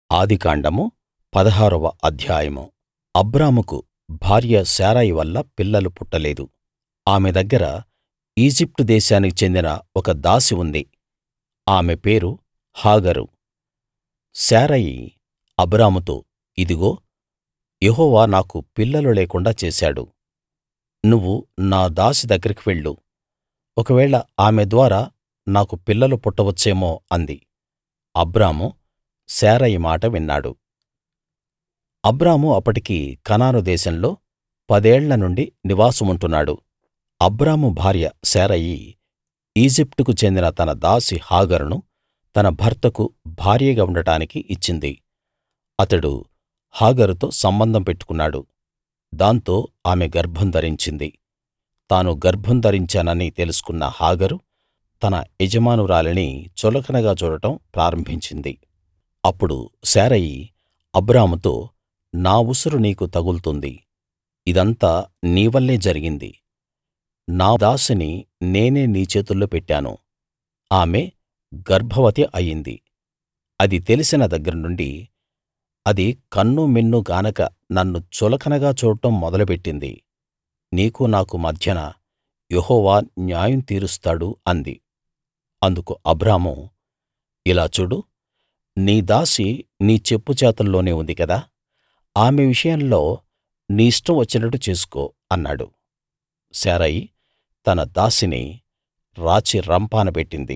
ఆదికాండము పదహారవ అధ్యాయం అబ్రాముకు భార్య శారయి వల్ల పిల్లలు పుట్టలేదు ఆమె దగ్గర ఈజిప్టు దేశానికి చెందిన ఒక దాసి ఉంది ఆమె పేరు హాగరు శారయి అబ్రాముతో ఇదిగో యెహోవా నాకు పిల్లలు లేకుండా చేశాడు నువ్వు నా దాసి దగ్గరికి వెళ్ళు ఒకవేళ ఆమె ద్వారా నాకు పిల్లలు పుట్టవచ్చేమో అంది అబ్రాము శారయి మాట విన్నాడు అబ్రాము అప్పటికి కనాను దేశంలో పదేళ్ల నుండి నివాసముంటున్నాడు అబ్రాము భార్య శారయి ఈజిప్టుకు చెందిన తన దాసి హాగరును తన భర్తకు భార్యగా ఉండటానికి ఇచ్చింది అతడు హాగరుతో సంబంధం పెట్టుకున్నాడు దాంతో ఆమె గర్భం ధరించింది తాను గర్భం ధరించానని తెలుసుకున్న హాగరు తన యజమానురాలిని చులకనగా చూడటం ప్రారంభించింది అప్పుడు శారయి అబ్రాముతో నా ఉసురు నీకు తగుల్తుంది ఇదంతా నీ వల్లే జరిగింది నా దాసిని నేనే నీ చేతుల్లో పెట్టాను ఆమె గర్భవతి అయింది అది తెలిసిన దగ్గరనుండి అది కన్ను మిన్ను గానక నన్ను చులకనగా చూడటం మొదలుపెట్టింది నీకు నాకు మధ్యన యెహోవా న్యాయం తీరుస్తాడు అంది అందుకు అబ్రాము ఇలా చూడు నీ దాసి నీ చెప్పుచేతల్లోనే ఉంది కదా ఆమె విషయంలో నీ ఇష్టం వచ్చినట్టు చేసుకో అన్నాడు శారయి తన దాసిని రాచి రంపాన పెట్టింది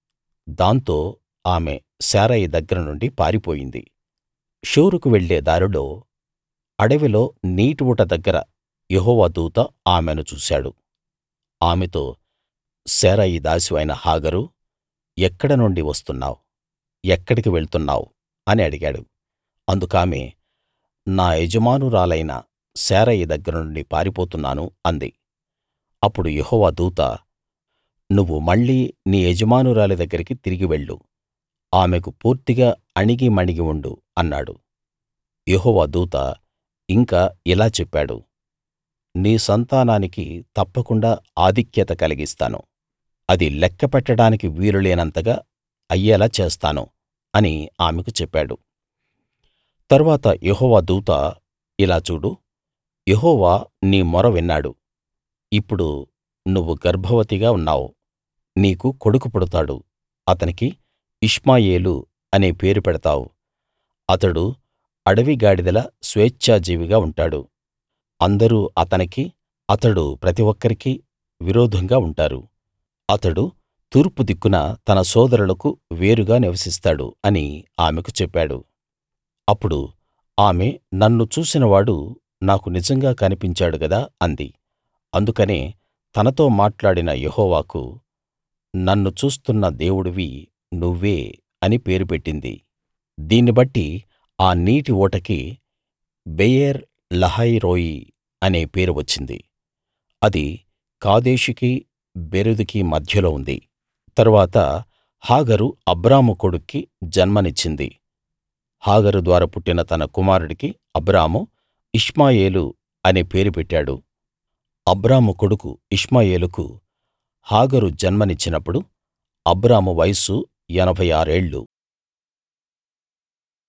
దాంతో ఆమె శారయి దగ్గర నుండి పారిపోయింది షూరుకు వెళ్ళే దారిలో అడవిలో నీటి ఊట దగ్గర యెహోవా దూత ఆమెను చూశాడు ఆమెతో శారయి దాసివైన హాగరూ ఎక్కడ నుండి వస్తున్నావ్ ఎక్కడికి వెళ్తున్నావ్ అని అడిగాడు అందుకామె నా యజమానురాలైన శారయి దగ్గర నుండి పారిపోతున్నాను అంది అప్పుడు యెహోవా దూత నువ్వు మళ్ళీ నీ యజమానురాలి దగ్గరికి తిరిగి వెళ్ళు ఆమెకు పూర్తిగా అణిగి మణిగి ఉండు అన్నాడు యెహోవా దూత ఇంకా ఇలా చెప్పాడు నీ సంతానానికి తప్పకుండా ఆధిక్యత కలిగిస్తాను అది లెక్క పెట్టడానికి వీలు లేనంతగా అయ్యేలా చేస్తాను అని ఆమెకు చెప్పాడు తరువాత యెహోవా దూత ఇలా చూడు యెహోవా నీ మొర విన్నాడు ఇప్పుడు నువ్వు గర్భవతిగా ఉన్నావు నీకు కొడుకు పుడతాడు అతనికి ఇష్మాయేలు అనే పేరు పెడతావు అతడు అడవి గాడిదలా స్వేచ్ఛాజీవిగా ఉంటాడు అందరూ అతనికి అతడు ప్రతి ఒక్కరికీ విరోధంగా ఉంటారు అతడు తూర్పు దిక్కున తన సోదరులకు వేరుగా నివసిస్తాడు అని ఆమెకు చెప్పాడు అప్పుడు ఆమె నన్ను చూసినవాడు నాకు నిజంగా కనిపించాడు గదా అంది అందుకనే తనతో మాట్లాడిన యెహోవాకు నన్ను చూస్తున్న దేవుడివి నువ్వే అని పేరు పెట్టింది దీన్ని బట్టి ఆ నీటి ఊటకి బెయేర్ లహాయి రోయి అనే పేరు వచ్చింది అది కాదేషుకి బెరెదుకి మధ్యలో ఉంది తరువాత హాగరు అబ్రాము కొడుక్కి జన్మనిచ్చింది హాగరు ద్వారా పుట్టిన తన కుమారుడికి అబ్రాము ఇష్మాయేలు అనే పేరు పెట్టాడు అబ్రాము కొడుకు ఇష్మాయేలుకు హాగరు జన్మనిచ్చినప్పుడు అబ్రాము వయస్సు ఎనభై ఆరేళ్ళు